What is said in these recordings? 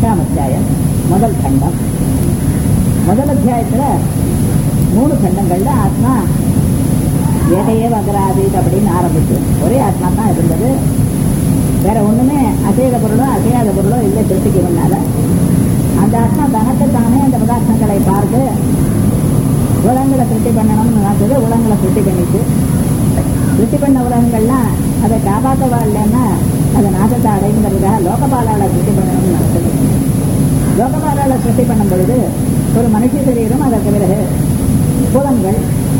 ரெண்டாம் அத்தியாயம் முதல் கண்டம் முதல் அத்தியாயத்துல மூணு கண்டங்கள்ல ஆத்மா ஏகையே வகராதீத் அப்படின்னு ஆரம்பிச்சு ஒரே ஆத்மா தான் இருந்தது வேற ஒண்ணுமே அசைத பொருளோ அசையாத பொருளோ இல்லை திருப்திக்கு முன்னால அந்த ஆத்மா தனக்கு தானே அந்த பதார்த்தங்களை பார்த்து உலகங்களை திருப்தி பண்ணணும்னு நினைச்சது உலகங்களை திருப்தி பண்ணிச்சு திருப்தி பண்ண உலகங்கள்லாம் அதை காப்பாற்றவா இல்லைன்னா அதை நாசத்தை அடைங்கிறதுக்காக லோகபாலால திருப்தி பண்ணணும்னு நினைச்சது லோகபாலால திருப்தி பண்ணும் பொழுது ஒரு மனுஷ சரீரம் அதற்கு பிறகு புலன்கள்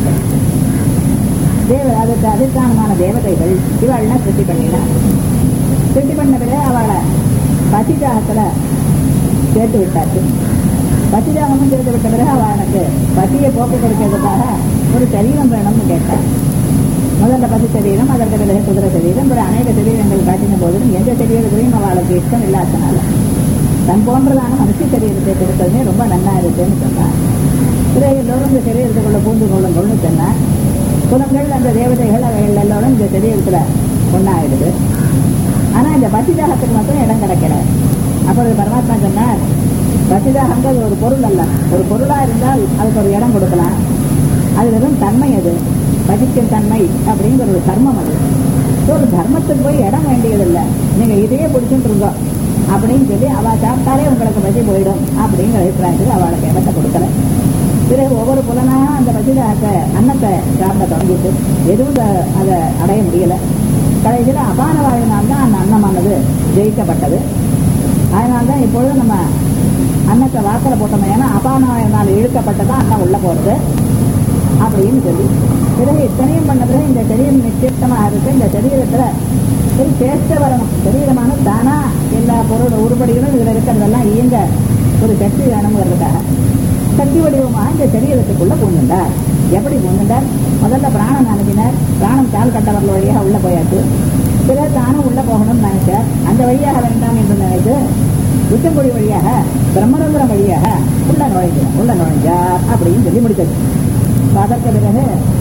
தேவ அதுக்கு அதிர்ஷ்டானமான தேவதைகள் இவாள்லாம் திருப்தி பண்ணினார் திருப்தி பண்ண பிறகு அவளை பசிதாகத்துல சேர்த்து விட்டாச்சு பசிதாகமும் சேர்த்து விட்ட பிறகு அவள் எனக்கு பசியை போக்கு கொடுக்கிறதுக்காக ஒரு சரீரம் வேணும்னு கேட்டாள் முதல்ல பசி சரீரம் அதற்கு பிறகு குதிரை சரீரம் பிறகு அநேக சரீரங்கள் காட்டின போதிலும் எந்த சரீரத்திலையும் அவளுக்கு இஷ்டம் இல்லாதனால தன் போன்றதான மனுஷ சரீரத்தை கொடுத்ததுமே ரொம்ப நன்னா இருக்குன்னு சொன்னார் பிறகு எல்லோரும் இந்த சரீரத்துக்குள்ள பூந்து கொள்ளுங்கள்னு சொன்னார் குலங்கள் அந்த தேவதைகள் அவைகள் எல்லோரும் இந்த சரீரத்துல ஒன்னாயிடுது ஆனா இந்த பசிதாகத்துக்கு மட்டும் இடம் கிடைக்கல அப்பொழுது பரமாத்மா சொன்னார் பசிதாகங்கிறது ஒரு பொருள் அல்ல ஒரு பொருளா இருந்தால் அதுக்கு ஒரு இடம் கொடுக்கலாம் அது வெறும் தன்மை அது பசிக்கும் தன்மை அப்படிங்கிற ஒரு தர்மம் அது ஒரு தர்மத்துக்கு போய் இடம் வேண்டியதில்லை நீங்க இதையே பிடிச்சுட்டு இருந்தோம் அப்படின்னு சொல்லி அவ சாப்பிட்டாலே உங்களுக்கு பசி போயிடும் அப்படிங்கிற அபிப்பிராயத்துக்கு அவளுக்கு இடத்தை கொடுக்கல பிறகு ஒவ்வொரு புலனாக அந்த பசிதாகத்தை அன்னத்தை சாப்பிட தொடங்கிட்டு எதுவும் அதை அடைய முடியல கடைசியில் அபான வாயினால் தான் அந்த அன்னமானது ஜெயிக்கப்பட்டது அதனால தான் இப்பொழுது நம்ம அன்னத்தை வாக்கில் போட்டோம் ஏன்னா அபான வாயினால் இழுக்கப்பட்டதான் அன்னம் உள்ள போகிறது அப்படின்னு சொல்லி பிறகு இத்தனையும் பண்ண பிறகு இந்த சரீரம் நிச்சயமாக இருக்கு இந்த சரீரத்துல ஒரு சேஷ்ட வரணும் சரீரமான தானா எல்லா பொருள் உருப்படிகளும் இதுல இருக்கிறதெல்லாம் இயங்க ஒரு சக்தி வேணுங்கிறதுக்காக சக்தி வடிவமாக இந்த சரீரத்துக்குள்ள பூந்துண்டார் எப்படி பூந்துண்டார் முதல்ல பிராணம் அனுப்பினார் பிராணம் கால் கட்டவர்கள் வழியாக உள்ள போயாச்சு பிறகு தானும் உள்ள போகணும்னு நினைச்சார் அந்த வழியாக வேண்டாம் என்று நினைத்து உச்சங்குடி வழியாக பிரம்மரந்திரம் வழியாக உள்ள நுழைஞ்சார் உள்ள நுழைஞ்சார் அப்படின்னு சொல்லி முடித்தது அதற்கு பிறகு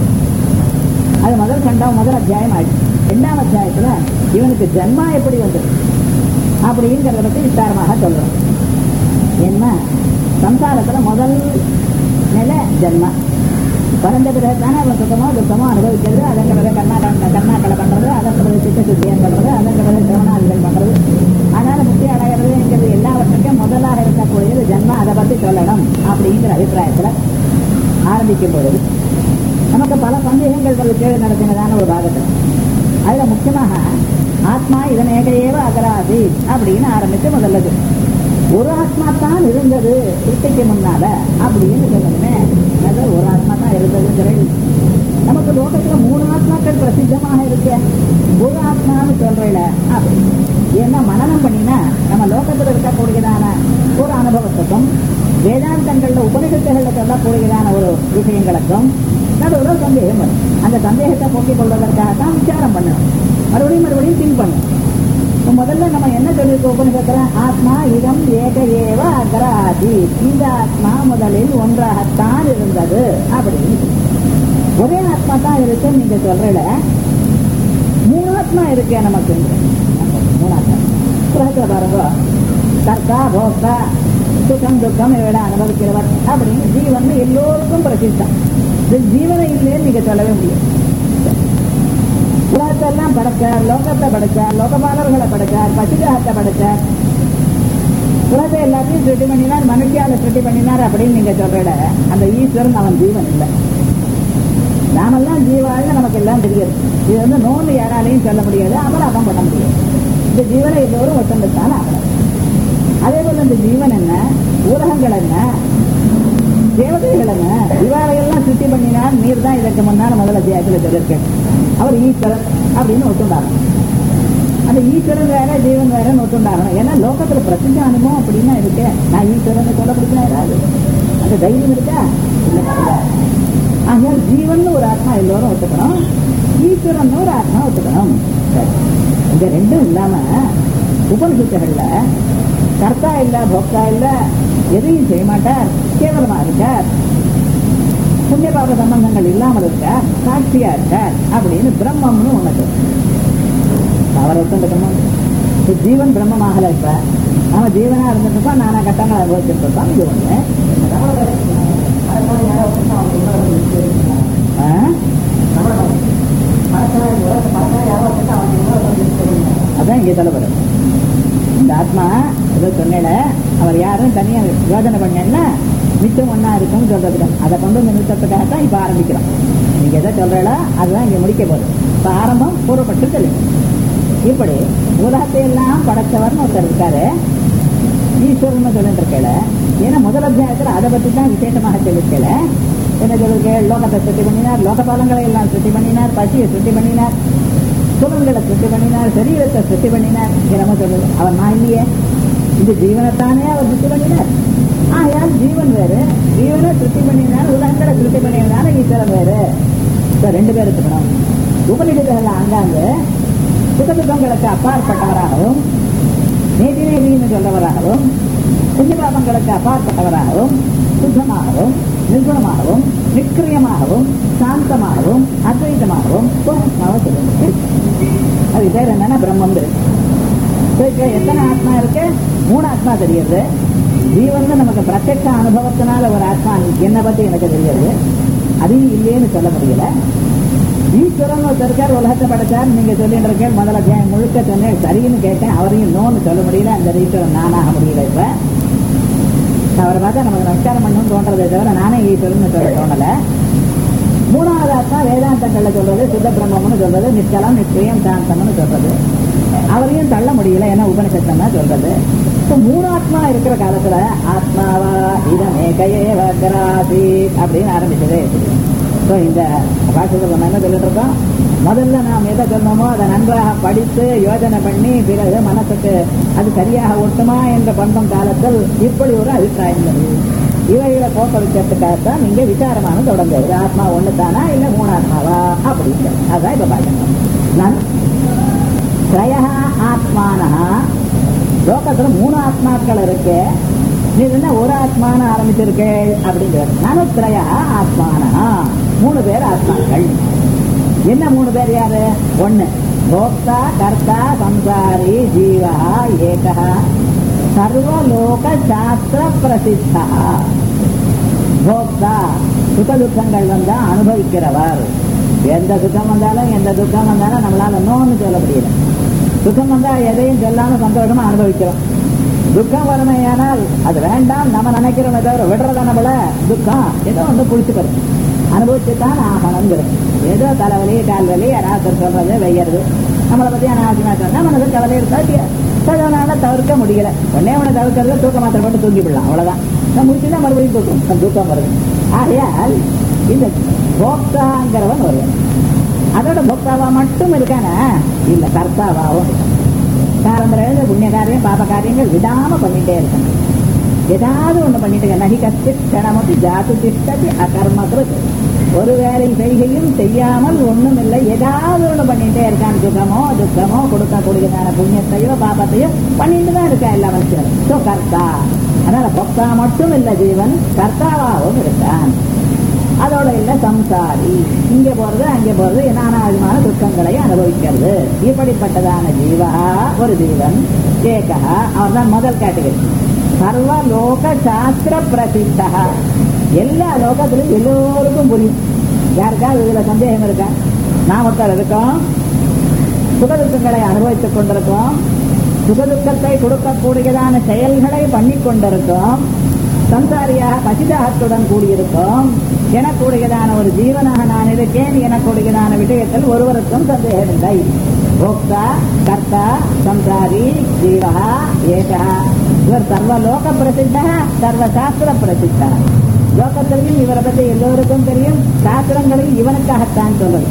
அது முதல் கண்டம் முதல் அத்தியாயம் ஆயிடுச்சு ரெண்டாம் அத்தியாயத்துல இவனுக்கு ஜன்மா எப்படி வந்தது அப்படிங்கிறத பத்தி விஸ்தாரமாக சொல்றோம் என்ன சம்சாரத்துல முதல் நிலை ஜன்மா பிறந்த பிறகு தானே அவன் சுத்தமோ துக்கமோ அனுபவிக்கிறது அதற்கு பிறகு கர்நாடக கர்நாடகலை பண்றது அதற்கு பிறகு சித்த சுத்தியம் பண்றது அதற்கு பிறகு சிரவணாதிகள் பண்றது அதனால முக்கிய அடைகிறதுங்கிறது எல்லாவற்றுக்கும் முதலாக இருக்கக்கூடியது ஜன்மா அதை பத்தி சொல்லணும் அப்படிங்கிற அபிப்பிராயத்துல ஆரம்பிக்கும் பொழுது நமக்கு பல சந்தேகங்கள் வந்து கீழே நடத்தினதான ஒரு பாகத்தில் அதுல முக்கியமாக ஆத்மா இதன் ஏகையேவ அகராதி அப்படின்னு ஆரம்பிச்சு முதல்லது ஒரு ஆத்மா தான் இருந்தது சிருஷ்டிக்கு முன்னால அப்படின்னு சொல்லணுமே அது ஒரு ஆத்மா தான் இருந்ததுங்கிறது நமக்கு லோகத்துல மூணு ஆத்மாக்கள் பிரசித்தமாக இருக்கு ஒரு ஆத்மான்னு சொல்றேல அப்படி ஏன்னா மனநம் பண்ணினா நம்ம லோகத்துல இருக்கக்கூடியதான ஒரு அனுபவத்துக்கும் வேதாந்தங்கள்ல உபனிஷத்துகள்ல சொல்லக்கூடியதான ஒரு விஷயங்களுக்கும் நடுவில் சந்தேகம் வரும் அந்த சந்தேகத்தை போக்கிக் கொள்வதற்காக தான் விசாரம் பண்ணணும் மறுபடியும் மறுபடியும் திங்க் பண்ணணும் முதல்ல நம்ம என்ன சொல்லியிருக்கோம் உபனிஷத்துல ஆத்மா இதம் ஏக ஏவ அகராதி இந்த ஆத்மா முதலில் ஒன்றாகத்தான் இருந்தது அப்படின்னு ஒரே ஆத்மா தான் இருக்குன்னு நீங்க சொல்றல மூணு ஆத்மா இருக்கே நமக்கு மூணு ஆத்மா புறத்துல பாருங்க கர்த்தா போக்தா சுகம் துக்கம் இவட அனுபவிக்கிறவர் அப்படின்னு ஜீவன் எல்லோருக்கும் பிரசித்தம் இது ஜீவனை இல்லைன்னு நீங்க சொல்லவே முடியும் உலகத்தெல்லாம் படைச்சார் லோகத்தை படைச்சார் லோகபாலர்களை படைச்சார் பசிதாகத்தை படைச்சார் உலகத்தை எல்லாத்தையும் சுட்டி பண்ணினார் மனுஷியால சுட்டி பண்ணினார் அப்படின்னு நீங்க சொல்ற அந்த ஈஸ்வரன் அவன் ஜீவன் இல்லை நாமெல்லாம் ஜீவாள்னு நமக்கு எல்லாம் தெரியாது இது வந்து நோன்னு யாராலையும் சொல்ல முடியாது அபராதம் பண்ண முடியாது இந்த ஜீவனை எல்லோரும் ஒத்தந்துட்டான் அபராதம் அதே போல இந்த ஜீவன் என்ன ஊடகங்கள் என்ன தேவதைகள் என்ன இவாளையெல்லாம் சுத்தி பண்ணினார் நீர் தான் இதற்கு முன்னால் முதல் அத்தியாயத்தில் சொல்லியிருக்கேன் அவர் ஈஸ்வரன் அப்படின்னு ஒத்துண்டாகணும் அந்த ஈஸ்வரன் வேற ஜீவன் வேற ஒத்துண்டாகணும் ஏன்னா லோகத்துல பிரசித்த அனுபவம் அப்படின்னா இருக்கு நான் ஈஸ்வரன் சொல்ல பிடிச்சா ஏதாவது அந்த தைரியம் இருக்கா ஆகையால் ஜீவன் ஒரு ஆத்மா எல்லோரும் ஒத்துக்கணும் ஈஸ்வரன் ஒரு ஆத்மா ஒத்துக்கணும் இந்த ரெண்டும் இல்லாம உபனிஷத்துகள்ல கர்த்தா இல்ல போக்தா இல்ல எதையும் செய்ய மாட்டார் கேவலமா இருக்கார் புண்ணிய பாப சம்பந்தங்கள் இல்லாமல் இருக்கார் சாட்சியா இருக்கார் அப்படின்னு பிரம்மம்னு ஒண்ணு அவர் ஒத்துக்கணும் இப்ப ஜீவன் பிரம்மமாகல இப்ப நாம ஜீவனா இருந்துட்டு இருக்கோம் நானா கட்டங்களை அனுபவிச்சுட்டு இருக்கோம் இது ஒண்ணு ஆ? அதான் இங்கே தலைவர் இந்த ஆத்மா ஏதோ சொன்னேல அவர் யாரும் தனியா யோஜனை பண்ணேன்னா மிச்சம் ஒன்னா இருக்கும்னு சொல்றதுக்கு அதை கொண்டு வந்து நிறுத்தத்துக்காக தான் இப்ப ஆரம்பிக்கிறோம் நீங்க எதை சொல்றீங்களோ அதுதான் இங்க முடிக்க போகுது இப்ப ஆரம்பம் கூறப்பட்டு தெரியும் இப்படி உலகத்தை எல்லாம் படைச்சவர்னு ஒருத்தர் இருக்காரு ஈஸ்வரன் சொல்லிட்டு இருக்கல ஏன்னா முதல் அத்தியாயத்துல அதை பத்தி தான் விசேஷமாக சொல்லிருக்கல என்ன சொல்லிருக்க லோகத்தை சுத்தி பண்ணினார் லோகபாலங்களை எல்லாம் சுத்தி பண்ணினார் பசியை சுத்தி பண்ணினார் சுகங்களை சுத்தி பண்ணினார் சரீரத்தை சுத்தி பண்ணினார் என்னமோ சொல்லுது அவர் நான் இல்லையே இந்த ஜீவனைத்தானே அவர் சுத்தி பண்ணினார் ஆகையால் ஜீவன் வேறு ஜீவனை சுத்தி பண்ணினார் உலகங்களை சுத்தி பண்ணினார் ஈஸ்வரன் வேறு இப்ப ரெண்டு பேர் இருக்கணும் உபநிடதங்கள் ஆங்காங்கு சுகதுக்கங்களுக்கு அப்பாற்பட்டவராகவும் நீதி நீதினு சொல்றவராகவும் புண்ணியபாபங்களுக்கு அப்பாற்பட்டவராகவும் சுத்தமாகவும் நிர்குணமாகவும் நிக்கிரியமாகவும் சாந்தமாகவும் அத்வைதமாகவும் பூர்ணமாக சொல்லுங்க அது பேர் என்னன்னா பிரம்மம் இருக்கு இப்ப எத்தனை ஆத்மா இருக்கு மூணு ஆத்மா தெரியுது ஜீவன் நமக்கு பிரத்யட்ச அனுபவத்தினால ஒரு ஆத்மா என்ன பத்தி எனக்கு தெரியுது அதையும் இல்லையேன்னு சொல்ல முடியல ஈஸ்வரன் ஒருத்தர் இருக்கார் உலகத்தை படைச்சார் நீங்க சொல்லிட்டு இருக்கேன் முதல்ல அத்தியாயம் முழுக்க சொன்னேன் சரின்னு கேட்டேன் அவரையும் நோன்னு சொல்ல முடியல அந்த ஈஸ்வரன் நானாக முடியல இப்ப அவரை பார்த்தா நமக்கு நமஸ்காரம் பண்ணணும்னு தோன்றதே தவிர நானே ஈஸ்வரன் சொல்ல தோணல மூணாவது ஆத்மா வேதாந்தங்கள்ல சொல்றது சுத்த பிரம்மம்னு சொல்றது நிச்சலம் நிச்சயம் சாந்தம்னு சொல்றது அவரையும் தள்ள முடியல ஏன்னா உபனிஷத்தம் தான் சொல்றது இப்போ மூணு ஆத்மா இருக்கிற காலத்துல ஆத்மாவா இதமேகையே வக்ராசி அப்படின்னு ஆரம்பிச்சதே ஸோ இந்த பாஷத்தில் நம்ம என்ன சொல்லிட்டு இருக்கோம் முதல்ல நாம் எதை சொன்னோமோ அதை நன்றாக படித்து யோஜனை பண்ணி பிறகு மனசுக்கு அது சரியாக ஒட்டுமா என்ற பண்பம் காலத்தில் இப்படி ஒரு அபிப்பிராயம் வருது இவைகளை போக்கடிக்கிறதுக்காகத்தான் நீங்க விசாரமான தொடங்குது ஆத்மா ஒண்ணு தானா இல்ல மூணு ஆத்மாவா அப்படின்னு அதான் இப்ப பாக்கணும் நான் திரய ஆத்மானா லோகத்துல மூணு ஆத்மாக்கள் இருக்கு நீ என்ன ஒரு ஆத்மான ஆரம்பிச்சிருக்கே அப்படிங்கிறது நானும் திரய ஆத்மானா மூணு பேர் ஆத்மாக்கள் என்ன மூணு பேர் யாரு ஒண்ணு போக்தா கர்த்தா சம்சாரி ஜீவா ஏகா சர்வலோக சாஸ்திர பிரசித்தா போக்தா சுக துக்கங்கள் வந்தா அனுபவிக்கிறவர் எந்த துக்கம் வந்தாலும் எந்த துக்கம் வந்தாலும் நம்மளால நோன்னு சொல்ல முடியல துக்கம் வந்தா எதையும் சொல்லாம சந்தோஷமா அனுபவிக்கிறோம் துக்கம் வரமையானால் அது வேண்டாம் நம்ம நினைக்கிறோமே தவிர விடுறத நம்மள துக்கம் ஏதோ வந்து புடிச்சு போறது அனுபவிச்சுதான் ஆகணுங்கிறது ஏதோ தலைவலி கால் வலி யாராவது சொல்றது வெய்யறது நம்மளை பத்தி அனாவசியமா சொன்னா மனது கவலை இருக்கா அதனால தவிர்க்க முடியல உடனே அவனை தவிர்க்கிறது தூக்க மாத்திரை போட்டு தூக்கி விடலாம் அவ்வளவுதான் நான் முடிச்சுதான் மறுபடியும் தூக்கம் தூக்கம் வருது ஆகையால் இந்த போக்தாங்கிறவன் வருவன் அதோட போக்தாவா மட்டும் இருக்கானா இல்ல கர்த்தாவாவும் காரம்பரை புண்ணிய காரியம் பாப காரியங்கள் விடாம பண்ணிட்டே இருக்காங்க ஏதாவது ஒண்ணு பண்ணிட்டு நகி கத்து கணமத்து ஜாத்து திஷ்டதி அகர்மக்கிறது ஒரு வேலை செய்கையும் செய்யாமல் ஒண்ணும் இல்லை ஏதாவது ஒண்ணு பண்ணிட்டே இருக்கான் சுகமோ துக்கமோ கொடுக்கக்கூடியதான புண்ணியத்தையோ பாபத்தையோ பண்ணிட்டு தான் இருக்கா எல்லா மனுஷனும் சோ கர்த்தா அதனால பொக்தா மட்டும் இல்ல ஜீவன் கர்த்தாவாகவும் இருக்கான் அதோட இல்ல சம்சாரி இங்க போறது அங்க போறது நானா விதமான துக்கங்களை அனுபவிக்கிறது இப்படிப்பட்டதான ஜீவா ஒரு ஜீவன் ஏகா அவர் தான் முதல் கேட்டகரி சர்வ லோக சாஸ்திர பிரசித்தா எல்லா லோகத்திலும் எல்லோருக்கும் புரியும் யாருக்காவது இதுல சந்தேகம் இருக்கா நாம் ஒருத்தர் இருக்கோம் சுகதுக்கங்களை அனுபவித்துக் கொண்டிருக்கோம் சுகதுக்கத்தை கொடுக்கக்கூடியதான செயல்களை பண்ணி கொண்டிருக்கோம் சம்சாரியாக பசிதாகத்துடன் கூடியிருக்கோம் எனக்கூடியதான ஒரு ஜீவனாக நான் இருக்கேன் எனக்கூடியதான விஷயத்தில் ஒருவருக்கும் சந்தேகம் இல்லை போக்தா கர்த்தா சம்சாரி ஜீவா ஏகா இவர் சர்வலோக பிரசித்தா சர்வசாஸ்திர பிரசித்தா லோகத்திலையும் இவரை பற்றி எல்லோருக்கும் தெரியும் சாஸ்திரங்களையும் இவனுக்காகத்தான் சொல்லுது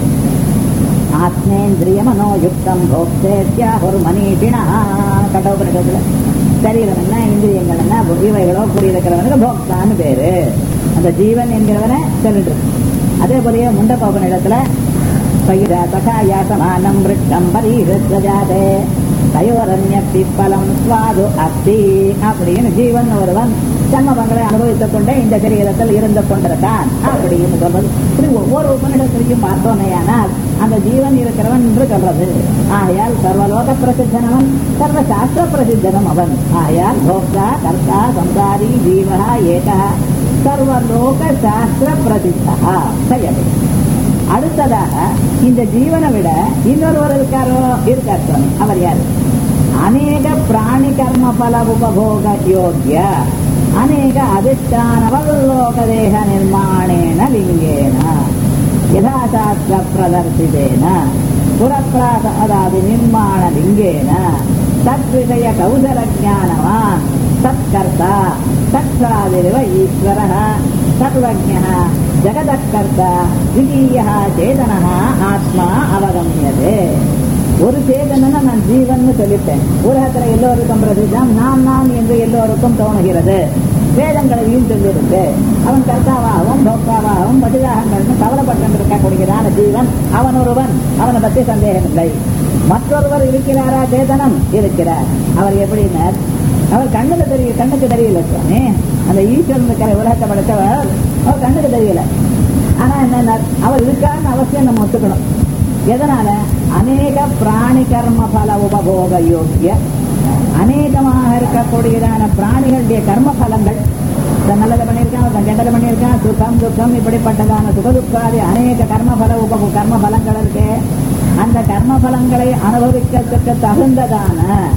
ஆத்மேந்திரிய மனோயுக்தம் போக்தேத்யா ஒரு மனிஷினா கட்டோபனிடத்துல சரீரம் என்ன இந்திரியங்கள் என்ன இவைகளோ புரியிருக்கிறவனுக்கு போக்தான்னு பேரு அந்த ஜீவன் என்கிறவனை சொல்லிட்டு அதே போலயே முண்டபோபன் இடத்துல பயிர சகாயாசமானம் விருட்டம் பரீரஜாதே தயோரண்ய பிப்பலம் சுவாது அஸ்தி அப்படின்னு ஜீவன் ஒருவன் ஜன்மபங்களை அனுபவித்துக் கொண்டே இந்த சரீரத்தில் இருந்து கொண்டிருக்கான் அப்படின்னு சொல்றது இப்படி ஒவ்வொரு உபநிடத்திலையும் பார்த்தோமேயானால் அந்த ஜீவன் இருக்கிறவன் என்று சொல்றது ஆகையால் சர்வலோக பிரசித்தனவன் சர்வ சாஸ்திர பிரசித்தனம் அவன் ஆகையால் போக்தா கர்த்தா சம்சாரி ஜீவா ஏகா சர்வலோக சாஸ்திர பிரசித்தா சயது அடுத்ததாக இந்த ஜீவனை விட இன்னொருவர் இருக்காரோ இருக்கார் சுவாமி அவர் யார் அநேக பிராணி கர்ம பல உபபோக யோக்கிய அநேக அதிஷ்டானவல்லோக தேக நிர்மாணேன லிங்கேன யதாசாஸ்திர பிரதர்சிதேன புறப்பிராசாதி நிர்மாண லிங்கேன தத்விஷய கௌசல ஜானவான் தற்கர்த்தா தற்சாதிரிவ ஈஸ்வரः சர்வஜः ஜெகதற்கர்த்தா द्वितीयः சேதனः ஆத்மா அவகமியதே ஒரு சேதனனை நான் ஜீவன் சொல்லிட்டேன் உலகத்துல எல்லோருக்கும் பிரசித்தம் நான் நான் என்று எல்லோருக்கும் தோணுகிறது வேதங்களையும் சொல்லியிருக்கு அவன் கர்த்தாவாகவும் போக்காவாகவும் பதிலாகங்கள்னு கவலைப்பட்டு இருக்கக்கூடியதான ஜீவன் அவன் ஒருவன் அவனை பற்றி சந்தேகம் இல்லை மற்றொருவர் இருக்கிறாரா சேதனம் இருக்கிறார் அவர் எப்படின்னார் அவர் கண்ணுக்கு தெரியல கண்ணுக்கு தெரியல சுவாமி அந்த ஈஸ்வரன் இருக்கிற உலகத்தை படைத்தவர் அவர் கண்ணுக்கு தெரியல ஆனா என்ன அவர் இருக்கான்னு அவசியம் நம்ம ஒத்துக்கணும் எதனால அநேக பிராணி கர்ம பல உபபோக யோக்கிய அநேகமாக இருக்கக்கூடியதான பிராணிகளுடைய கர்ம பலங்கள் நல்லதை பண்ணியிருக்கான் ஒருத்தன் கெட்டதை பண்ணியிருக்கான் சுகம் துக்கம் இப்படிப்பட்டதான சுகதுக்காதி அநேக கர்மபல உப கர்ம பலங்கள் இருக்கு அந்த கர்ம பலங்களை அனுபவிக்கிறதுக்கு தகுந்ததான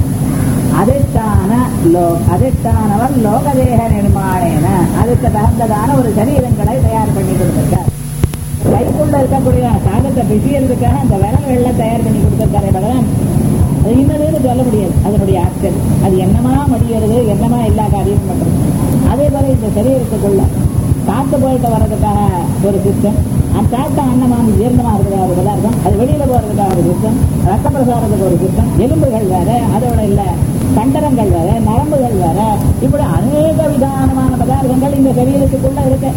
அதிஷ்டான லோ அதிஷ்டானவர் லோகதேக நிர்மாணேன அதுக்கு தகுந்ததான ஒரு சரீரங்களை தயார் பண்ணி கொடுத்திருக்கார் கைக்குள்ள இருக்கக்கூடிய காகத்தை பிசியறதுக்காக அந்த விரல்கள்ல தயார் பண்ணி கொடுத்திருக்காரே பகவான் அது இன்னதுன்னு சொல்ல முடியாது அதனுடைய ஆற்றல் அது என்னமா மடியறது என்னமா எல்லா காரியமும் பண்றது அதே போல இந்த சரீரத்துக்குள்ள காத்து போயிட்டு வர்றதுக்காக ஒரு சிஸ்டம் அந்த காத்த அன்னமாம் ஜீர்ணமா இருக்கிற ஒரு பதார்த்தம் அது வெளியில போறதுக்காக ஒரு சிஸ்டம் ரத்த பிரசாரத்துக்கு ஒரு சிஸ்டம் எலும்புகள் வேற அதோட இல்ல கண்டரங்கள் வேற நரம்புகள் வேற இப்படி அநேக விதமான பதார்த்தங்கள் இந்த சரீரத்துக்குள்ள இருக்கு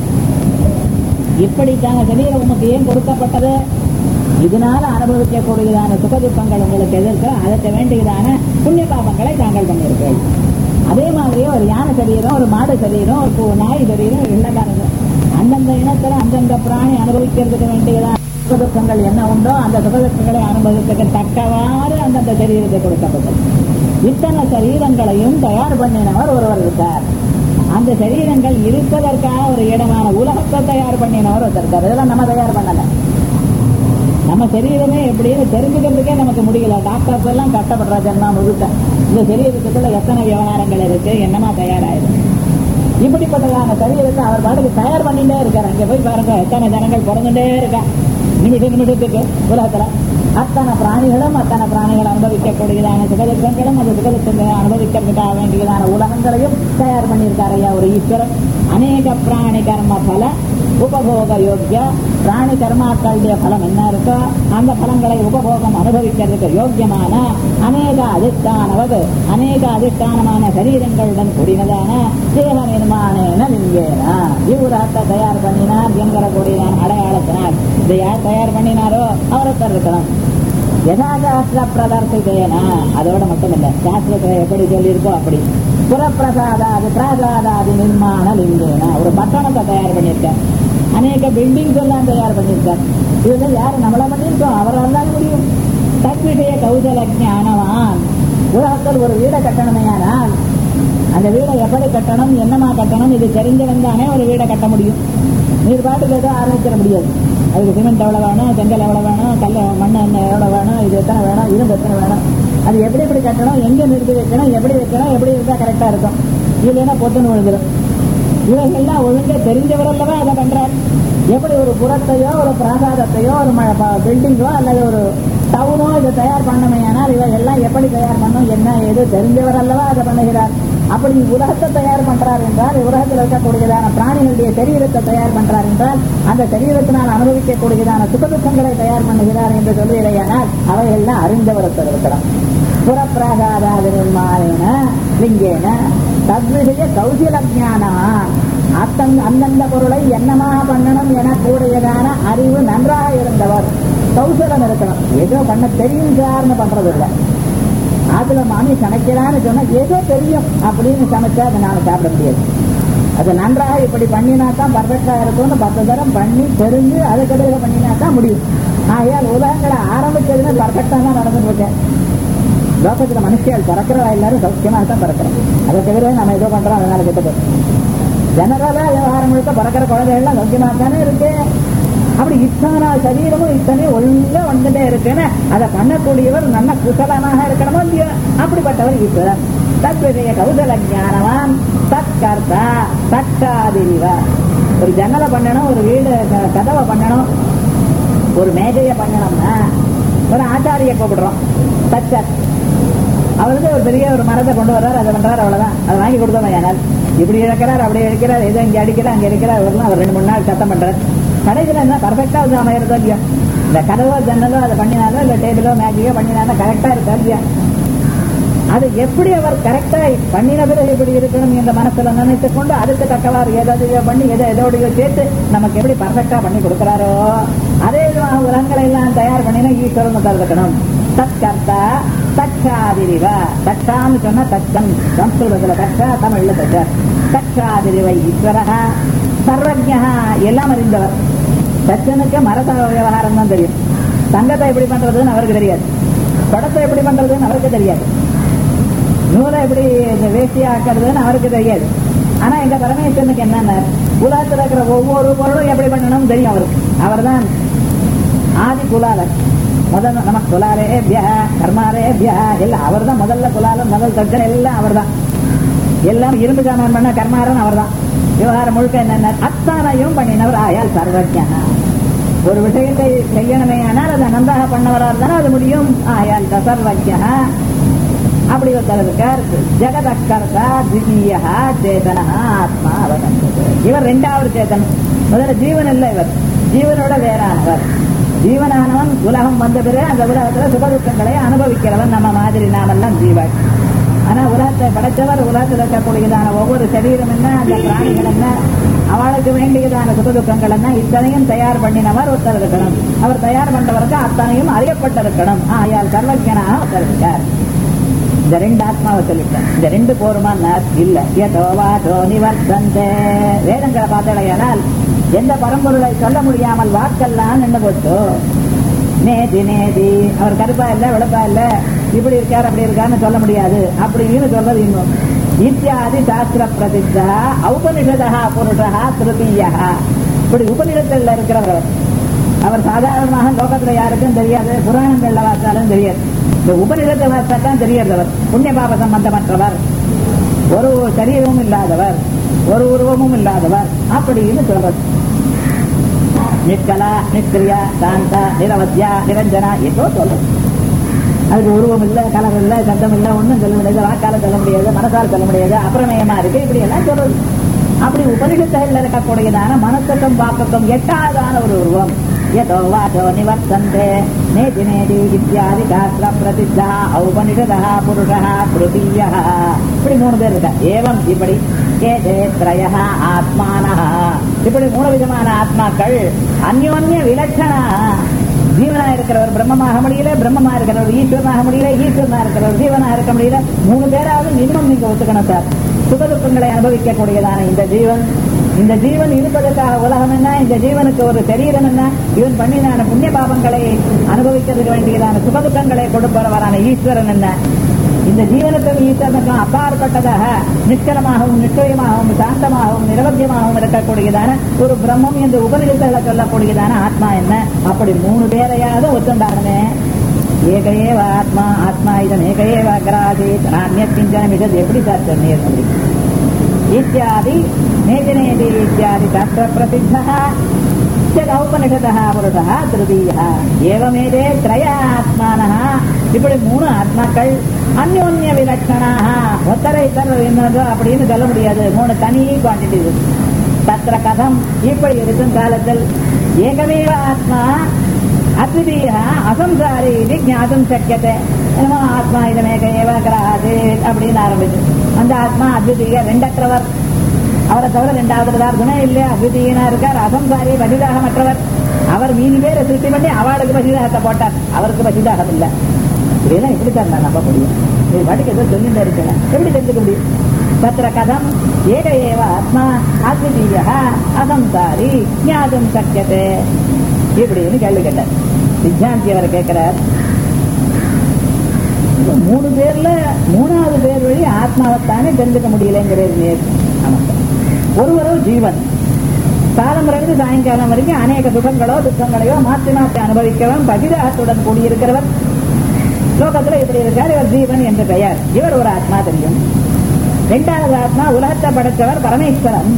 இப்படித்தான சரீரம் உமக்கு ஏன் கொடுக்கப்பட்டது இதனால அனுபவிக்கக்கூடியதான சுகதுக்கங்கள் உங்களுக்கு எதிர்க்க அதற்கு வேண்டியதான புண்ணிய பாபங்களை தாங்கள் பண்ணியிருக்கீர்கள் அதே மாதிரியே ஒரு யானை சரீரம் ஒரு மாடு சரீரம் ஒரு பூ- நாய் சரீரம் இல்லக்காரங்க அந்தந்த இனத்துல அந்தந்த பிராணி அனுபவிக்கிறதுக்கு வேண்டியதான சுகதுக்கங்கள் என்ன உண்டோ அந்த சுகதுக்கங்களை அனுபவிக்கிறதுக்கு தக்கவாறு அந்தந்த சரீரத்தை கொடுக்கப்பட்டது இத்தனை சரீரங்களையும் தயார் பண்ணினவர் ஒருவர் இருக்கார் அந்த சரீரங்கள் இருப்பதற்காக ஒரு இடமான உலகத்தை தயார் பண்ணினவர் ஒருத்தர் இருக்கார் இதெல்லாம் நம்ம தயார் பண்ணல நம்ம சரீரமே எப்படின்னு தெரிஞ்சுக்கிறதுக்கே நமக்கு முடியல டாக்டர்ஸ் எல்லாம் கஷ்டப்படுற ஜென்மா முழுக்க இந்த சரீரத்துக்குள்ள எத்தனை விவகாரங்கள் இருக்கு என்னமா தயாராயிருக்கு இப்படிப்பட்டதான சரீரத்தை அவர் பாட்டுக்கு தயார் பண்ணிட்டே இருக்காரு அங்க போய் பாருங்க எத்தனை ஜனங்கள் பிறந்துட்டே இருக்கா நிமிஷ நிமிஷத்துக்கு உலகத்துல அத்தனை பிராணிகளும் அத்தனை பிராணிகள் அனுபவிக்கக்கூடியதான சுகதுக்கங்களும் அந்த சுகதுக்கங்களை அனுபவிக்கிறதுக்காக வேண்டியதான உலகங்களையும் தயார் பண்ணியிருக்காரு ஐயா ஒரு ஈஸ்வரன் அநேக பிராணி கர்ம பல உபபோக யோக்கிய பிராணி கர்மாக்களுடைய பலம் என்ன இருக்கோ அந்த பலங்களை உபபோகம் அனுபவிக்கிறதுக்கு யோக்கியமான அநேக அதிஷ்டானவது அநேக அதிஷ்டானமான சரீரங்களுடன் கூடினதான தேக நிர்மாணேன லிங்கேன இவ்வுலகத்தை தயார் பண்ணினார் என்கிற கூடியதான அடையாளத்தினால் இதை யார் தயார் பண்ணினாரோ அவரத்தர் இருக்கணும் யதாசாஸ்திர பிரதர்சிதேன அதோட மட்டும் இல்ல சாஸ்திரத்துல எப்படி சொல்லியிருக்கோ அப்படி புறப்பிரசாதாது பிராசாதாதி நிர்மாண லிங்கேன ஒரு பட்டணத்தை தயார் பண்ணியிருக்கார் அநேக பில்டிங்ஸ் எல்லாம் தயார் பண்ணியிருக்கார் இதெல்லாம் யார் நம்மள பண்ணியிருக்கோம் அவரால் தான் முடியும் தத்விஷய கௌசல ஞானவான் உலகத்தில் ஒரு வீடை கட்டணுமையானால் அந்த வீடை எப்படி கட்டணும் என்னமா கட்டணும் இது தெரிஞ்சவன் தானே ஒரு வீடை கட்ட முடியும் நீர் பாட்டுக்கு ஏதோ ஆரம்பிச்சிட முடியாது அதுக்கு சிமெண்ட் எவ்வளோ வேணும் செங்கல் எவ்வளோ வேணும் கல் மண் என்ன எவ்வளோ வேணும் இது எத்தனை வேணும் இரும்பு எத்தனை வேணும் அது எப்படி எப்படி கட்டணும் எங்கே நிறுத்தி வைக்கணும் எப்படி வைக்கணும் எப்படி இருந்தால் கரெக்டாக இருக்கும் இல்லைன்னா பொத்துன்னு விழுந்துடும் இவர்கள்லாம் ஒழுங்கா தெரிஞ்சவர் அல்லவா அதை பண்றார் எப்படி ஒரு புறத்தையோ ஒரு பிராசாதத்தையோ ஒரு பில்டிங்கோ அல்லது ஒரு டவுனோ இதை தயார் பண்ணமையானால் இவர்கள் எல்லாம் எப்படி தயார் பண்ணும் என்ன ஏது தெரிஞ்சவர் அல்லவா அதை பண்ணுகிறார் அப்படி உலகத்தை தயார் பண்றார் என்றால் உலகத்தில் இருக்கக்கூடியதான பிராணிகளுடைய சரீரத்தை தயார் பண்றார் என்றால் அந்த சரீரத்தினால் அனுபவிக்கக்கூடியதான சுகதுக்கங்களை தயார் பண்ணுகிறார் என்று சொல்லுகிறேனால் அவைகள்லாம் அறிந்தவர் ஒருத்தர் இருக்கலாம் புறப்பிராகாதாதி நிர்மாணேன லிங்கேன தத்விஷய கௌசல ஜானா அத்தன் அந்தந்த பொருளை என்னமாக பண்ணணும் என கூடியதான அறிவு நன்றாக இருந்தவர் கௌசலம் இருக்கணும் ஏதோ பண்ண தெரியும் சார்னு பண்றது இல்லை அதுல மாமி சமைக்கிறான்னு சொன்னா ஏதோ தெரியும் அப்படின்னு சமைச்சா அதை நாம சாப்பிட முடியாது அது நன்றாக இப்படி பண்ணினா தான் பர்ஃபெக்டா இருக்கும்னு பத்து தரம் பண்ணி தெரிஞ்சு அதுக்கடையில பண்ணினா தான் முடியும் ஆகையால் உலகங்களை ஆரம்பிச்சதுன்னு பர்ஃபெக்டா தான் நடந்துட்டு இருக்கேன் லோகத்துல மனுஷியால் பிறக்கிறவா எல்லாரும் சௌக்கியமாக தான் பிறக்கிறோம் அதை தவிர நம்ம ஏதோ பண்றோம் அதனால கெட்டது ஜெனரலா விவகாரம் முழுக்க பிறக்கிற குழந்தைகள்லாம் சௌக்கியமாக தானே இருக்கு அப்படி இத்தனை சரீரமும் இத்தனை ஒழுங்கா வந்துட்டே இருக்குன்னு அதை பண்ணக்கூடியவர் நல்ல குசலனாக இருக்கணுமோ இல்லையோ அப்படிப்பட்டவர் ஈஸ்வரன் தத்விதய கௌசல ஞானவான் தற்கர்த்தா தற்காதிரிவ ஒரு ஜன்னலை பண்ணணும் ஒரு வீடு க- கதவை பண்ணணும் ஒரு மேஜையை பண்ணணும்னா ஒரு ஆச்சாரிய கூப்பிடுறோம் தச்சர் அவருக்கு ஒரு பெரிய ஒரு மரத்தை கொண்டு வர்றாரு அதை பண்றாரு அவ்வளவுதான் அதை வாங்கி கொடுத்தோம் ஏனால் இப்படி இழக்கிறார் அப்படி இழக்கிறார் ஏதோ இங்க அடிக்கிறார் அங்க இருக்கிறார் இவரெல்லாம் அவர் ரெண்டு மூணு நாள் சத்தம் பண்றாரு கடைசியில் என்ன பர்ஃபெக்டா வந்து அமையிறதோ இல்லையா இந்த கதவோ ஜன்னலோ அதை பண்ணினாலோ இல்ல டேபிளோ மேஜிக்கோ பண்ணினாலும் கரெக்டா இருக்கா இல்லையா அது எப்படி அவர் கரெக்டா பண்ணின பிறகு எப்படி இருக்கணும் என்ற மனசுல நினைத்துக் கொண்டு அதுக்கு தக்கவாறு ஏதாவது பண்ணி எதை எதோடையோ சேர்த்து நமக்கு எப்படி பர்ஃபெக்டா பண்ணி கொடுக்கிறாரோ அதே விதமாக உலகங்களை எல்லாம் தயார் பண்ணினா ஈஸ்வரன் கருதுக்கணும் தற்கர்த்தா தச்சாதிரிவ தச்சான்னு சொன்னா தச்சம் சம்ஸ்கிருதத்துல தச்சா தமிழ்ல தச்ச தச்சாதிரிவை ஈஸ்வரக சர்வஜா எல்லாம் அறிந்தவர் தச்சனுக்கு மரத விவகாரம் தான் தெரியும் தங்கத்தை எப்படி பண்றதுன்னு அவருக்கு தெரியாது படத்தை எப்படி பண்றதுன்னு அவருக்கு தெரியாது நூலை எப்படி இந்த வேஷ்டி ஆக்கிறதுன்னு அவருக்கு தெரியாது ஆனா எங்க பரமேஸ்வரனுக்கு என்னன்னா உலகத்துல இருக்கிற ஒவ்வொரு பொருளும் எப்படி பண்ணணும்னு தெரியும் அவருக்கு அவர்தான் ஆதி குலாலன் முதல் நம குலாரேபியா கர்மாரேபியா எல்லாம் அவர் தான் முதல்ல குலாலன் முதல் தச்சன் எல்லாம் அவர் தான் எல்லாம் இரும்பு சாமான் பண்ண கர்மாரன் அவர் தான் விவகாரம் முழுக்க என்னென்ன அத்தனையும் பண்ணினவர் ஆயால் சர்வஜா ஒரு விஷயத்தை செய்யணுமே ஆனால் அதை நன்றாக பண்ணவராக இருந்தாலும் அது முடியும் ஆயால் சர்வஜா அப்படி ஒருத்தர் இருக்கார் ஜெகதக்கர்த்தா திவ்யா சேதனா ஆத்மா அவதந்தது இவர் ரெண்டாவது சேதன் முதல்ல ஜீவன் இல்லை இவர் ஜீவனோட வேறானவர் ஜீவனானவன் உலகம் வந்த பிறகு அந்த உலகத்துல சுகதுக்கங்களை அனுபவிக்கிறவன் நம்ம மாதிரி நாமெல்லாம் ஜீவன் ஆனா உலகத்தை படைத்தவர் உலகத்தில் இருக்கக்கூடியதான ஒவ்வொரு சரீரம் என்ன அந்த பிராணிகள் என்ன அவளுக்கு வேண்டியதான சுகதுக்கங்கள் என்ன இத்தனையும் தயார் பண்ணினவர் ஒருத்தர் இருக்கணும் அவர் தயார் பண்றவருக்கு அத்தனையும் அறியப்பட்டிருக்கணும் ஆயால் சர்வஜனாக ஒருத்தர் இருக்கார் இந்த ரெண்டு ஆத்மாவை சொல்லிட்டேன் இந்த ரெண்டு போருமா இல்ல ஏதோ வாதோ நிவர்த்தந்தே வேதங்களை பார்த்தடையானால் எந்த பரம்பொருளை சொல்ல முடியாமல் வாக்கெல்லாம் நின்று போச்சு நேதி நேதி அவர் கருப்பா இல்ல வெளுப்பா இல்ல இப்படி இருக்கார் அப்படி இருக்காருன்னு சொல்ல முடியாது அப்படின்னு சொல்றது இன்னும் இத்தியாதி சாஸ்திர பிரசித்தா ஔபனிஷதா புருஷா திருத்தீயா இப்படி உபநிடத்துல இருக்கிறவர் அவர் சாதாரணமாக லோகத்துல யாருக்கும் தெரியாது புராணங்கள்ல வார்த்தாலும் தெரியாது இந்த உபநிடத்தை வார்த்தா தான் தெரியாது அவர் புண்ணிய பாப சம்பந்தமற்றவர் ஒரு சரீரமும் இல்லாதவர் ஒரு உருவமும் இல்லாதவர் அப்படின்னு சொல்றது நிற்கலா நிஷ்கிரியா சாந்தா நிரவத்யா நிரஞ்சனா ஏதோ சொல்றது அதுக்கு உருவம் இல்ல கலர் இல்ல சத்தம் இல்ல ஒண்ணும் சொல்ல முடியாது வாக்கால சொல்ல முடியாது மனசால சொல்ல முடியாது அப்புறமயமா இருக்கு இப்படி எல்லாம் சொல்றது அப்படி உபனிஷத்துல இருக்கக்கூடியதான மனசுக்கும் வாக்குக்கும் எட்டாதான ஒரு உருவம் यतो वाचो निवर्तन्ते नेति नेति इत्यादि शास्त्र பிரசித்தா ஔபனிஷதா புருஷா திருத்தீயः இப்படி மூணு பேர் இருக்கா ஏவம் இப்படி ஏதே திரய ஆத்மானா இப்படி மூணு விதமான ஆத்மாக்கள் அந்யோன்ய விலட்சணா ஜீவனா இருக்கிறவர் பிரம்மமாக முடியல பிரம்மமா இருக்கிறவர் ஈஸ்வரனாக முடியல ஈஸ்வரனா இருக்கிறவர் ஜீவனா இருக்க முடியல மூணு பேராவது மினிமம் நீங்க ஒத்துக்கணும் சார் சுகதுக்கங்களை அனுபவிக்கக்கூடியதான இந்த ஜீவன் இந்த ஜீவன் இருப்பதற்காக உலகம் என்ன இந்த ஜீவனுக்கு ஒரு சரீரம் என்ன இவன் பண்ணினான புண்ணிய பாபங்களை அனுபவிக்கிறதுக்கு வேண்டியதான சுகதுக்கங்களை கொடுப்பவரான ஈஸ்வரன் என்ன இந்த ஜீவனுக்கும் ஈஸ்வரனுக்கும் அப்பாற்பட்டதாக நிஷ்கலமாகவும் நிச்சயமாகவும் சாந்தமாகவும் நிரவத்தியமாகவும் இருக்கக்கூடியதான ஒரு பிரம்மம் என்று உபநிடத்தில் சொல்லக்கூடியதான ஆத்மா என்ன அப்படி மூணு பேரையாவது ஒத்துண்டாருமே ஏகையேவ ஆத்மா ஆத்மா இதன் ஏகையேவ அக்ராசீத் நானியத் கிஞ்சனமிதத் எப்படி சார் சொன்னீர் அப்படி इत्यादि नेतिनेति इत्यादि शास्त्रप्रसिद्धः औपनिषदः पुरुषः तृतीयः एवमेते त्रय ஆத்மானः இப்படி மூணு ஆத்மாக்கள் அந்யோன்ய விலட்சணாக ஒத்தரை இத்தர் என்னதோ அப்படின்னு சொல்ல முடியாது மூணு தனி குவான்டிட்டி தத்திர கதம் இப்படி இருக்கும் காலத்தில் ஏகமேவ ஆத்மா அத்விதீய அசம்சாரி இது ஞாபகம் சக்கியத்தை என்னமோ ஆத்மா இதனேக ஏவ கிரகாது அப்படின்னு ஆரம்பிச்சு அந்த ஆத்மா அத்விதீய ரெண்டற்றவர் அவரை தவிர ரெண்டாவது பதார்த்தமே இல்லையா அத்விதீயனா இருக்கார் அசம்சாரி பதிதாக மற்றவர் அவர் மீனு பேரை சிருஷ்டி பண்ணி அவளுக்கு பசிதாகத்தை போட்டார் அவருக்கு பசிதாகம் இல்லை இதெல்லாம் எப்படி சார் நான் நம்ப முடியும் இது பாட்டுக்கு ஏதோ சொல்லிட்டு இருக்கேன் எப்படி தெரிஞ்சுக்க முடியும் தத்திர கதம் ஏக ஏவ ஆத்மா அத்விதீய அசம்சாரி ஞாபகம் சக்கியத்தை இப்படின்னு கேள்வி கேட்டார் சித்தாந்தி அவர் கேட்கிறார் இப்ப மூணு பேர்ல மூணாவது பேர் வழி ஆத்மாவைத்தானே தெரிஞ்சுக்க முடியலங்கிறது நமக்கு ஒருவரும் ஜீவன் காலமுறைந்து சாயங்காலம் வரைக்கும் அநேக சுகங்களோ துக்கங்களையோ மாற்றி மாற்றி அனுபவிக்கவன் பகிரகத்துடன் கூடியிருக்கிறவர் லோகத்துல இப்படி இருக்கார் இவர் ஜீவன் என்று பெயர் இவர் ஒரு ஆத்மா தெரியும் இரண்டாவது ஆத்மா உலகத்தை படைத்தவர் பரமேஸ்வரன்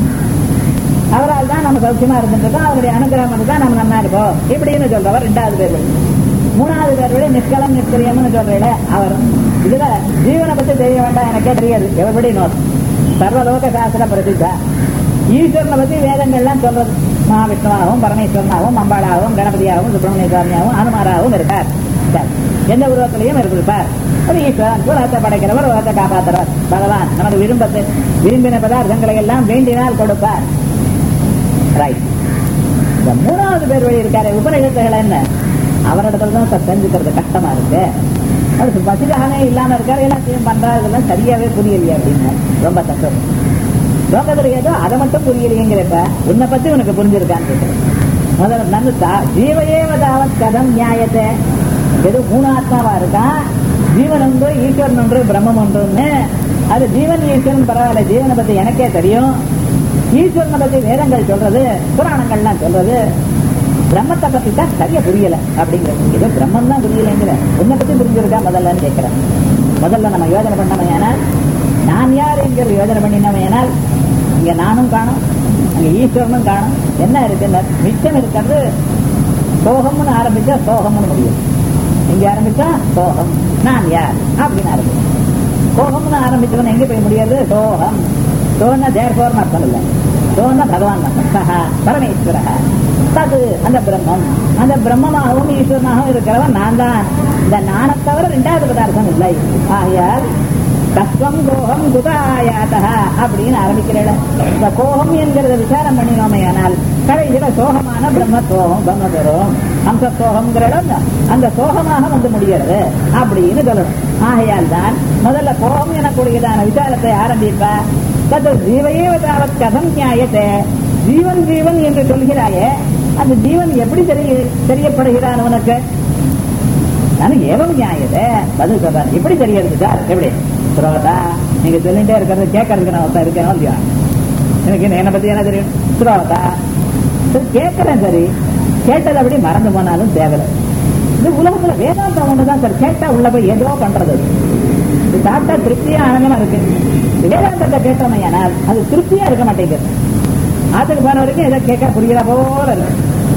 அவரால் தான் நம்ம சௌக்கியமா இருந்துருக்கோம் அவருடைய அனுகிரகம் தான் நம்ம நல்லா இருக்கோம் இப்படின்னு சொல்றவர் ரெண்டாவது பேர் வழி மூணாவது பேர் வழி நிஷ்கலம் நிஷ்கிரியம்னு சொல்றீல அவர் இதுல ஜீவனை பத்தி தெரிய வேண்டாம் எனக்கே தெரியாது எவபடி நோட் சர்வலோக சாஸ்திர பிரசித்தா ஈஸ்வரனை பத்தி வேதங்கள்லாம் சொல்றது மகாவிஷ்ணுவாகவும் பரமேஸ்வரனாகவும் அம்பாளாகவும் கணபதியாகவும் சுப்பிரமணிய சுவாமியாகவும் அனுமாராகவும் இருக்கார் சரி. எந்த உருவத்திலையும் இருப்பார் ஒரு ஈஸ்வரன் உலகத்தை படைக்கிறவர் உலகத்தை காப்பாற்றுறவர் பகவான் நமக்கு விரும்பத்து விரும்பின பதார்த்தங்களை எல்லாம் வேண்டினால் கொடுப்பார் ரைட் இந்த மூணாவது பேர் வழி இருக்காரு உபநிஷத்துகள் என்ன அவரிடத்துல தான் சார் தெரிஞ்சுக்கிறது கஷ்டமா இருக்கு அது பசிதாகவே இல்லாம இருக்காரு எல்லாத்தையும் பண்றாரு இதெல்லாம் சரியாவே புரியலையே அப்படின்னு ரொம்ப சந்தோஷம் லோகத்துல ஏதோ அதை மட்டும் புரியலையேங்கிறப்ப உன்னை பத்தி உனக்கு புரிஞ்சிருக்கான்னு கேட்கிறேன் முதல்ல நன்னு தா- ஜீவயேவதாவத் கதம் நியாயத்தை எது மூணு ஆத்மாவா இருக்கா ஜீவன் ஒன்று ஈஸ்வரன் ஒன்று பிரம்மம் ஒன்றுன்னு அது ஜீவன் ஈஸ்வரன் பரவாயில்ல ஜீவனை பத்தி எனக்கே தெரியும் ஈஸ்வரனை பத்தி வேதங்கள் சொல்றது புராணங்கள்லாம் சொல்றது பிரம்மத்தை பத்தி தான் சரியா புரியல அப்படிங்கிறது ஏதோ பிரம்மம் தான் புரியலைங்கிற உன்னை பத்தி புரிஞ்சிருக்கா முதல்லன்னு கேட்கிறேன் முதல்ல நம்ம யோஜனை பண்ணவன் ஏனால் நான் யார் என்கிற யோஜனை பண்ணினவன் ஏனால் இங்க நானும் காணும் அங்க ஈஸ்வரனும் காணும் என்ன இருக்குன்னு மிச்சம் இருக்கிறது சோகம்னு ஆரம்பிச்சா சோகம்னு முடியும் இங்க ஆரம்பிச்சா சோகம் நான் யார் அப்படின்னு ஆரம்பிக்கும் சோகம்னு ஆரம்பிச்சவன் எங்க போய் முடியாது சோகம் சோன்னா தேர்ஃபோர் அர்த்தம் இல்லை சோன்னா பகவான் அர்த்தம் சஹா பரமேஸ்வர தது அந்த பிரம்மம் அந்த பிரம்மமாகவும் ஈஸ்வரனாகவும் இருக்கிறவன் நான் தான் இந்த நானை தவிர ரெண்டாவது பதார்த்தம் இல்லை ஆகையால் தத்துவம் கோகம் குதாயாத்தா அப்படின்னு ஆரம்பிக்கிறேன் இந்த கோகம் என்கிறத விசாரம் பண்ணினோமே ஆனால் கடைசியில சோகமான பிரம்மத்துவம் பிரம்மதரும் அம்ச சோகம்ங்கிறத அந்த சோகமாக வந்து முடிகிறது அப்படின்னு சொல்லணும் ஆகையால் தான் முதல்ல கோகம் எனக்கூடியதான விசாரத்தை ஆரம்பிப்ப தத்து ஜீவையே தாவத் கதம் நியாயத்தை ஜீவன் ஜீவன் என்று சொல்கிறாயே அந்த ஜீவன் எப்படி தெரிய தெரியப்படுகிறான் உனக்கு நான் ஏவம் நியாயதே பதில் சொல்றேன் எப்படி தெரியறது சார் எப்படி சுரோதா நீங்க சொல்லிட்டே இருக்கிறது கேட்கறதுக்கு நான் ஒருத்தன் இருக்கேனோ இல்லையா எனக்கு என்ன- என்னை பத்தி என்ன தெரியும் சுரோதா சரி கேட்கறேன் சரி கேட்டது அப்படி மறந்து போனாலும் தேவையில்லை இது உலகத்துல வேதாந்தம் ஒண்ணுதான் சார் கேட்டா உள்ள போய் ஏதோ பண்றது அது. இது சாப்பிட்டா திருப்தியா ஆனந்தமா இருக்கு வேதாந்தத்தை கேட்டோம் ஆனால் அது திருப்தியா இருக்க மாட்டேங்குது ஆத்துக்கு போன வரைக்கும் ஏதோ கேட்க புரிகிற போல இருக்கு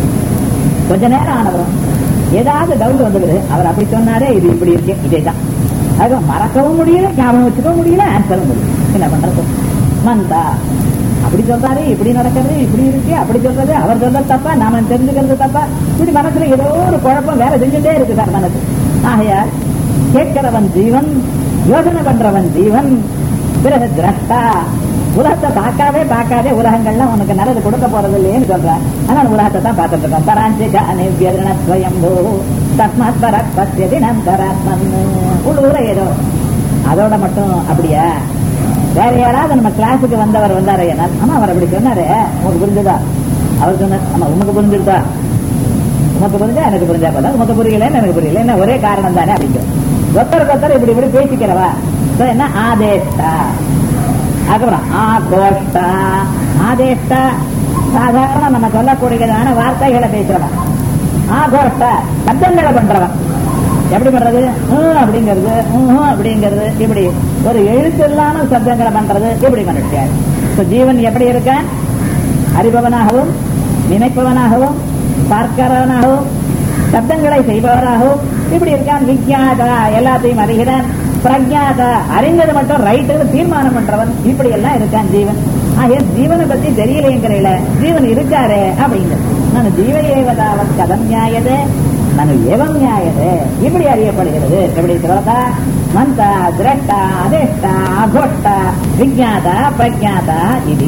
கொஞ்ச நேரம் ஆனவரும் ஏதாவது டவுட் வந்துடுது அவர் அப்படி சொன்னாரே இது இப்படி இருக்கு இதேதான் அது மறக்கவும் முடியல ஞாபகம் வச்சுக்கவும் முடியல ஆன்சரும் முடியல என்ன பண்றது மந்தா அப்படி சொல்றாரு இப்படி நடக்கிறது இப்படி இருக்கு அப்படி சொல்றது அவர் சொல்றது தப்பா நாம தெரிஞ்சுக்கிறது தப்பா இப்படி மனசுல ஏதோ ஒரு குழப்பம் வேலை செஞ்சுட்டே இருக்கு சார் மனசு ஆகையால் கேட்கிறவன் ஜீவன் யோசனை பண்றவன் ஜீவன் பிறகு திரஷ்டா உலகத்தை பார்க்காவே பார்க்காதே உலகங்கள்லாம் உனக்கு நல்லது கொடுக்க போறது இல்லையேன்னு சொல்றேன் ஆனா உலகத்தை தான் பார்த்துட்டு இருக்கோம் பராஞ்சிக அனிவியதிரண ஸ்வயம்பு தஸ்மாத் பரத் பத்தியதி நந்தராத்மன் உள்ளூர ஏதோ அதோட மட்டும் அப்படியா வேற யாராவது நம்ம கிளாஸுக்கு வந்தவர் வந்தாரு என்ன ஆமா அவர் அப்படி சொன்னாரு உங்களுக்கு புரிஞ்சுதா அவர் சொன்னார் ஆமா உனக்கு புரிஞ்சுதா உமக்கு புரிஞ்சா எனக்கு புரிஞ்சா போல உமக்கு புரியலன்னு எனக்கு புரியல என்ன ஒரே காரணம் தானே அப்படிங்கிறோம் ஒருத்தருக்கு ஒருத்தர் இப்படி இப்படி பேசிக்கிறவா So என்ன ஆதேஷ்டா அதுக்கப்புறம் ஆகோஷ்டா ஆதேஷ்டா சாதாரண நம்ம சொல்லக்கூடியதான வார்த்தைகளை பேசுறவன் ஆகோஷ்டா சப்தங்களை பண்றவன் எப்படி பண்றது ஹம் அப்படிங்கிறது ஹம் அப்படிங்கிறது இப்படி ஒரு எழுத்து இல்லாமல் சப்தங்களை பண்றது இப்படி பண்ணிட்டார் So ஜீவன் எப்படி இருக்கான் அறிபவனாகவும் நினைப்பவனாகவும் பார்க்கிறவனாகவும் சப்தங்களை செய்பவராகவும் இப்படி இருக்கான் விஞ்ஞாதா எல்லாத்தையும் அறிகிறான் பிரஜாதா அறிந்தது மட்டும் ரைட்டு தீர்மானம் பண்றவன் இப்படி எல்லாம் இருக்கான் ஜீவன் ஆகிய ஜீவனை பத்தி தெரியலைங்கிறீல ஜீவன் இருக்காரே அப்படிங்கிறது நான் ஜீவ ஏவதாவத் கதம் நியாயதே நான் ஏவம் நியாயதே இப்படி அறியப்படுகிறது எப்படி சொல்றதா மந்தா திரஷ்டா அதேஷ்டா அகோஷ்டா விஜாதா பிரஜாதா இது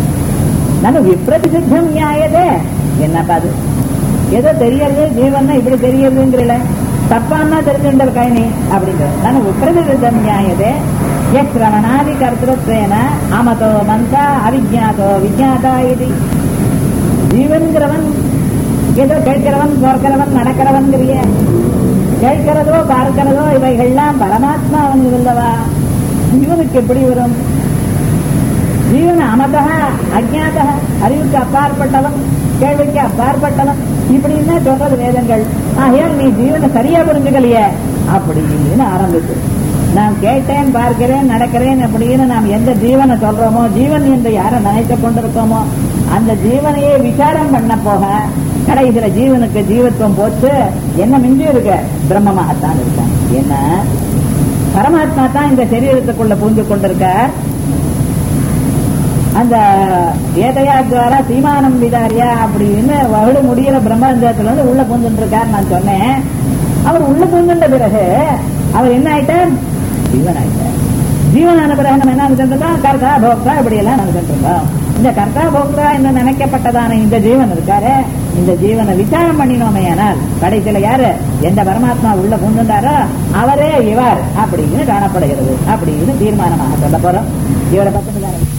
ನಾನು ವಿಪ್ರತಿಸಿದ್ಧಂ ನ್ಯಾಯದೆ என்னப்பா அது ஏதோ தெரியறது ஜீவன்னா இப்படி தெரியறதுங்கிறல தப்பான்னா தெரிஞ்சுட்ட கைனி அப்படிங்கிற ನಾನು ವಿಪ್ರತಿಸಿದ್ಧಂ ನ್ಯಾಯದೆ யஸ்ரவணாதி கர்த்தத்வேன அமதோ மந்தா அவிஜாதோ விஜாதா இது ஜீவன்கிறவன் ஏதோ கேட்கிறவன் பார்க்கிறவன் நடக்கிறவன்கிறிய கேட்கிறதோ பார்க்கிறதோ இவைகள்லாம் பரமாத்மா அவனுக்கு இல்லவா இவனுக்கு எப்படி வரும் ஜீவன் அமதா அஜாதா அறிவுக்கு அப்பாற்பட்டவன் கேள்விக்கு அப்பாற்பட்டவன் இப்படின்னு சொல்றது வேதங்கள் ஆகையால் நீ ஜீவனை சரியா புரிஞ்சுக்கலையே அப்படின்னு ஆரம்பிச்சு நான் கேட்டேன் பார்க்கிறேன் நடக்கிறேன் அப்படின்னு நாம் எந்த ஜீவனை சொல்றோமோ ஜீவன் என்று யாரை நினைத்துக் கொண்டிருக்கோமோ அந்த ஜீவனையே விசாரம் பண்ண போக கடைசியில ஜீவனுக்கு ஜீவத்துவம் போச்சு என்ன மிஞ்சி இருக்க பிரம்மமாகத்தான் இருக்கான் என்ன பரமாத்மா தான் இந்த சரீரத்துக்குள்ள பூந்து கொண்டிருக்கார் அந்த ஏதையா துவாரா சீமானம் விதாரியா அப்படின்னு வகுடு முடிகிற பிரம்மந்தத்துல இருந்து உள்ள பூந்துட்டு இருக்கார் நான் சொன்னேன் அவர் உள்ள பூந்துட்ட பிறகு அவர் என்ன ஆயிட்டார் ஜீவன் ஆயிட்டார் ஜீவனான பிறகு நம்ம என்ன நினைச்சிருந்தோம் கர்த்தா போக்தா இப்படி எல்லாம் நினைச்சிருந்தோம் இந்த கர்த்தா போக்தா என்று நினைக்கப்பட்டதான இந்த ஜீவன் இருக்காரு இந்த ஜீவனை விசாரம் பண்ணினோமே ஆனால் கடைசியில யாரு எந்த பரமாத்மா உள்ள பூந்துட்டாரோ அவரே இவர் அப்படின்னு காணப்படுகிறது அப்படின்னு தீர்மானமாக சொல்ல போறோம் இவரை பத்தி